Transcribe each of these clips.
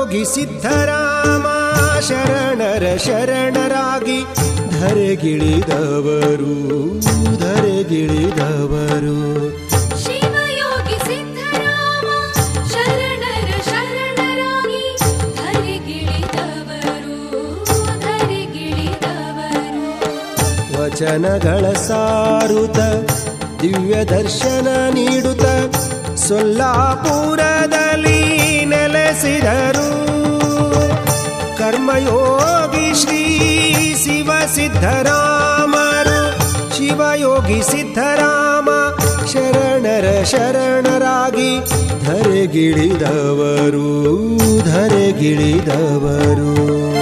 ಶಿವಯೋಗಿ ಸಿದ್ಧರಾಮ ಶರಣರ ಶರಣರಾಗಿ ಧರೆಗಿಳಿದವರು ಧರೆಗಿಳಿದವರು ಶಿವಯೋಗಿ ಸಿದ್ಧರಾಮ ಶರಣರ ಶರಣರಾಗಿ ಧರೆಗಿಳಿದವರು ಧರೆಗಿಳಿದವರು ವಚನಗಳ ಸಾರುತ ದಿವ್ಯ ದರ್ಶನ ನೀಡುತ್ತ ಸೊಲ್ಲಾಪುರದಲ್ಲಿ ನೆಲೆಸಿದರು ಕರ್ಮಯೋಗಿ ಶ್ರೀ ಶಿವ ಸಿದ್ಧರಾಮರು ಶಿವಯೋಗಿ ಸಿದ್ಧರಾಮ ಶರಣರ ಶರಣರಾಗಿ ಧರೆಗಿಳಿದವರು ಧರೆಗಿಳಿದವರು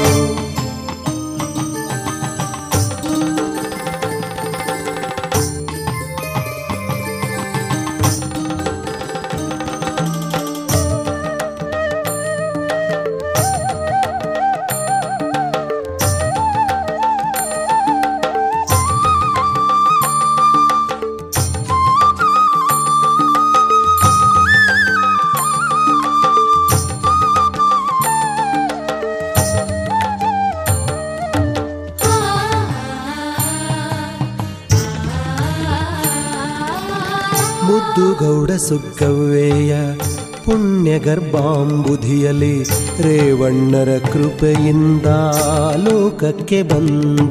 ಮುದ್ದುಗೌಡ ಸುಗ್ಗವ್ವೆಯ ಪುಣ್ಯ ಗರ್ಭಾಂಬುಧಿಯಲ್ಲಿ ರೇವಣ್ಣರ ಕೃಪೆಯಿಂದ ಲೋಕಕ್ಕೆ ಬಂದ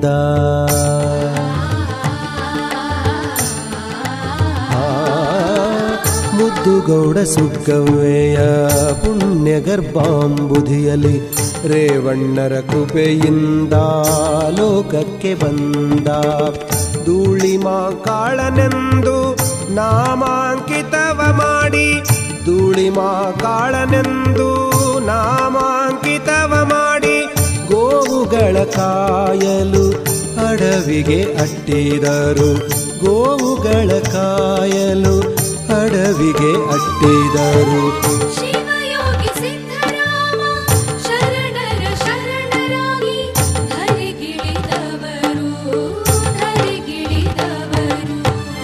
ಆ, ಮುದ್ದುಗೌಡ ಸುಗ್ಗವ್ವೆಯ ಪುಣ್ಯ ಗರ್ಭಾಂಬುಧಿಯಲ್ಲಿ ರೇವಣ್ಣರ ಕೃಪೆಯಿಂದ ಲೋಕಕ್ಕೆ ಬಂದ ಧೂಳಿಮಾ ಕಾಳನೆಂದು ನಾಮಾಂಕಿತವ ಮಾಡಿ ಧೂಳಿಮಾ ಕಾಳನೆಂದು ನಾಮಾಂಕಿತವ ಮಾಡಿ ಗೋವುಗಳ ಕಾಯಲು ಅಡವಿಗೆ ಅಟ್ಟಿದರು ಗೋವುಗಳ ಕಾಯಲು ಅಡವಿಗೆ ಅಟ್ಟಿದರು ಶಿವಯೋಗಿ ಸಿದ್ಧರಾಮ ಶರಣರ ಶರಣರಾಗಿ ಧರೆಗಿಳಿದವರು ಧರೆಗಿಳಿದವರು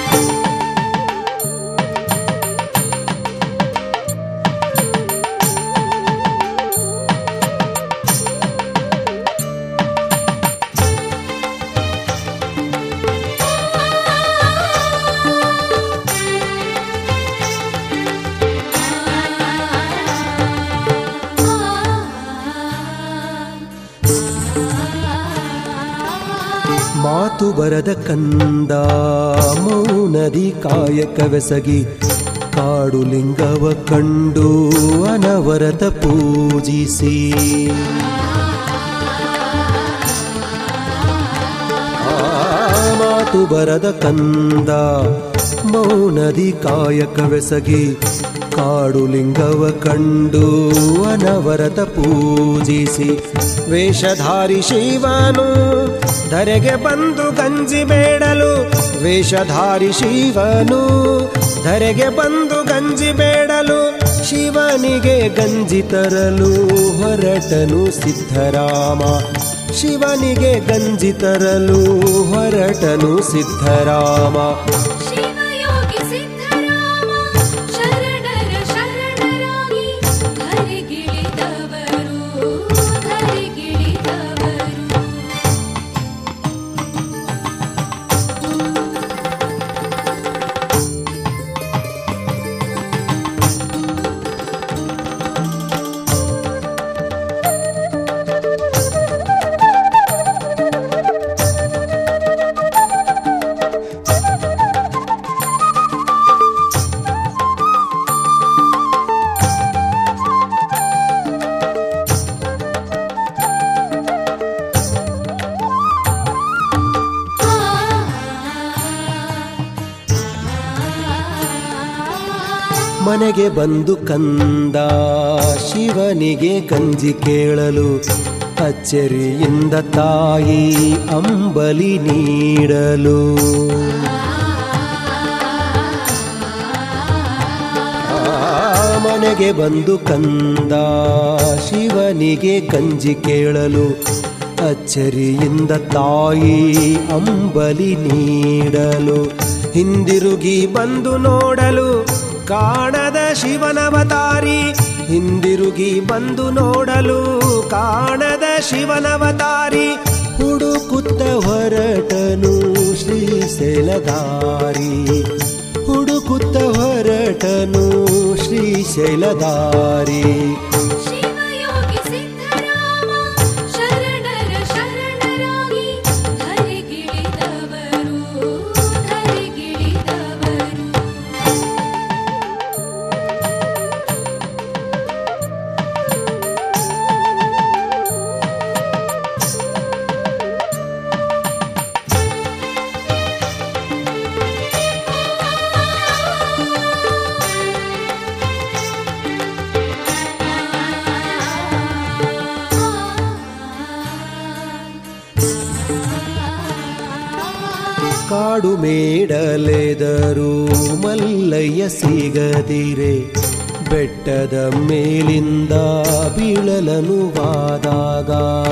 ಮಾತು ಬರದ ಕಂದ ಮೌನದಿ ಕಾಯಕವೆಸಗಿ ಕಾಡು ಲಿಂಗವ ಕಂಡು ಅನವರತ ಪೂಜಿಸಿ ಆ ಮಾತು ಬರದ ಕಂದ ಮೌನದಿ ಕಾಯಕವೆಸಗಿ ಕಾಡು ಲಿಂಗವ ಕಂಡು ಅನವರತ ಪೂಜಿಸಿ ವೇಷಧಾರಿ ಶಿವನು ಧರೆಗೆ ಬಂದು ಗಂಜಿ ಬೇಡಲು ವೇಷಧಾರಿ ಶಿವನು ಧರೆಗೆ ಬಂದು ಗಂಜಿ ಬೇಡಲು ಶಿವನಿಗೆ ಗಂಜಿ ತರಲು ಹೊರಟನು ಸಿದ್ಧರಾಮ ಶಿವನಿಗೆ ಗಂಜಿ ತರಲು ಹೊರಟನು ಸಿದ್ಧರಾಮ ಶಿವಯೋಗಿ ಸಿದ್ಧರಾಮ ಶರಣರ ಶರಣರಾಗಿ ಧರೆಗಿಳಿದವರು ಧರೆಗಿಳಿದವರು ಮನೆಗೆ ಬಂದು ಕಂದ ಶಿವನಿಗೆ ಗಂಜಿ ಕೇಳಲು ಅಚ್ಚರಿಯಿಂದ ತಾಯಿ ಅಂಬಲಿ ನೀಡಲು ಆ ಮನೆಗೆ ಬಂದು ಕಂದ ಶಿವನಿಗೆ ಗಂಜಿ ಕೇಳಲು ಅಚ್ಚರಿಯಿಂದ ತಾಯಿ ಅಂಬಲಿ ನೀಡಲು ಹಿಂದಿರುಗಿ ಬಂದು ನೋಡಲು ಕಾಣದ ಶಿವನವತಾರಿ ಹಿಂದಿರುಗಿ ಬಂದು ನೋಡಲು ಕಾಣದ ಶಿವನವತಾರಿ ಹುಡುಕುತ್ತ ಹೊರಟನು ಶ್ರೀಶೈಲಧಾರಿ ಹುಡುಕುತ್ತ ಹೊರಟನು ಶ್ರೀಶೈಲಧಾರಿ ಶಿವಯೋಗಿ ಸಿದ್ಧರಾಮ ಶರಣರ ಶರಣರಾಗಿ ಧರೆಗಿಳಿದವರು ಧರೆಗಿಳಿದವರು ಕಾಡು ಮೇಡಲೆದರು ಮಲ್ಲಯ್ಯ ಸಿಗದಿರೆ ಬೆಟ್ಟದ ಮೇಲಿಂದ ಬೀಳಲನು ವಾದಾಗ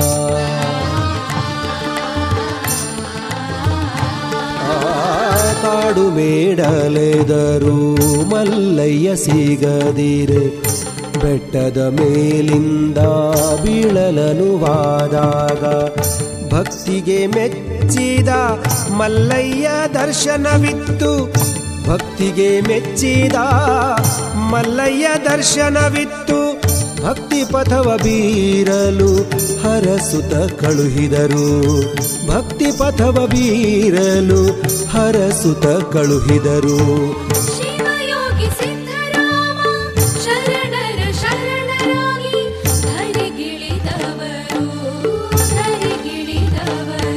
ಆ ಕಾಡು ಮೇಡಲೆದರು ಮಲ್ಲಯ್ಯ ಸಿಗದಿರೆ ಬೆಟ್ಟದ ಮೇಲಿಂದ ಬೀಳಲನು ವಾದಾಗ ಭಕ್ತಿಗೆ ಮೆಚ್ಚಿದ ಮಲ್ಲಯ್ಯ ದರ್ಶನವಿತ್ತು ಭಕ್ತಿಗೆ ಮೆಚ್ಚಿದ ಮಲ್ಲಯ್ಯ ದರ್ಶನವಿತ್ತು ಭಕ್ತಿ ಪಥವ ಬೀರಲು ಹರಸುತ ಕಳುಹಿದರು ಭಕ್ತಿ ಪಥವ ಬೀರಲು ಹರಸುತ ಕಳುಹಿದರು ಶಿವಯೋಗಿ ಸಿದ್ಧರಾಮ ಶರಣರ ಶರಣರಾಗಿ ಧರೆಗಿಳಿದವರು ಧರೆಗಿಳಿದವರು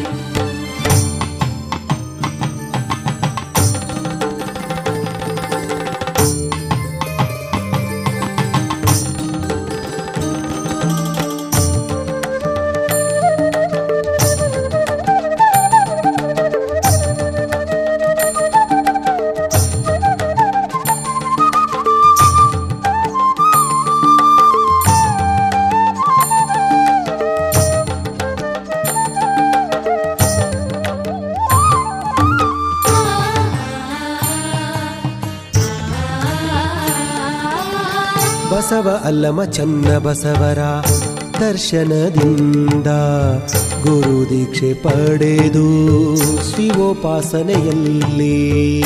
ಬಸವ ಅಲ್ಲಮ ಚನ್ನ ಬಸವರ ದರ್ಶನದಿಂದ ಗುರು ದೀಕ್ಷೆ ಪಡೆದು ಶಿವೋಪಾಸನೆಯಲ್ಲಿ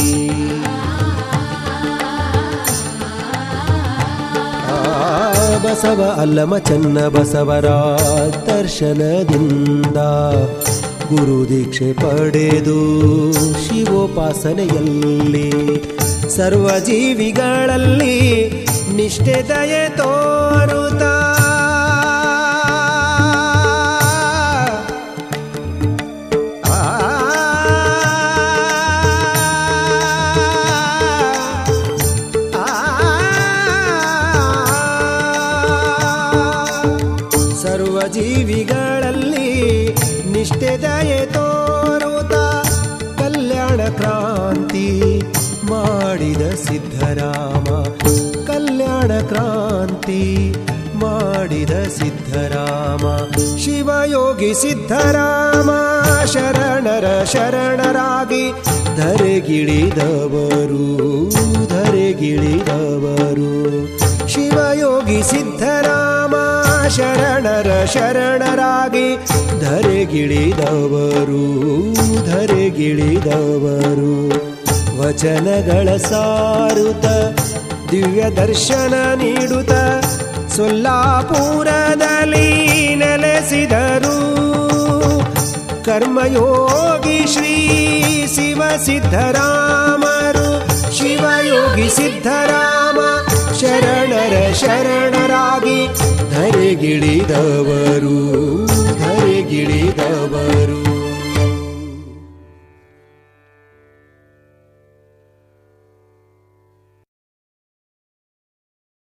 ಆ ಬಸವ ಅಲ್ಲಮ ಚನ್ನ ಬಸವರ ದರ್ಶನದಿಂದ ಗುರು ದೀಕ್ಷೆ ಪಡೆದು ಶಿವೋಪಾಸನೆಯಲ್ಲಿ ಸರ್ವ ಜೀವಿಗಳಲ್ಲಿ ನಿಷ್ಠೆ ದಯೆ ತೋರುತ್ತ ಸರ್ವ ಜೀವಿಗಳಲ್ಲಿ ನಿಷ್ಠೆ ದಯೆ ತೋರುತ್ತ ಕಲ್ಯಾಣ ಕ್ರಾಂತಿ ಮಾಡಿದ ಸಿದ್ಧರಾಮ ಕಲ್ಯಾಣ ಕ್ರಾಂತಿ ಮಾಡಿದ ಸಿದ್ಧರಾಮ ಶಿವಯೋಗಿ ಸಿದ್ಧರಾಮ ಶರಣರ ಶರಣರಾಗಿ ಧರೆಗಿಳಿದವರು ಧರೆಗಿಳಿದವರು ಶಿವಯೋಗಿ ಸಿದ್ಧರಾಮ ಶರಣರ ಶರಣರಾಗಿ ಧರೆಗಿಳಿದವರು ಧರೆಗಿಳಿದವರು ವಚನಗಳ ಸಾರುತ ದಿವ್ಯ ದರ್ಶನ ನೀಡುತ್ತ ಸೊಲ್ಲಾಪುರದಲ್ಲಿ ನೆಲೆಸಿದರು ಕರ್ಮಯೋಗಿ ಶ್ರೀ ಶಿವ ಸಿದ್ಧರಾಮರು ಶಿವಯೋಗಿ ಸಿದ್ಧರಾಮ ಶರಣರ ಶರಣರಾಗಿ ಧರೆಗಿಳಿದವರು ಧರೆಗಿಳಿದವರು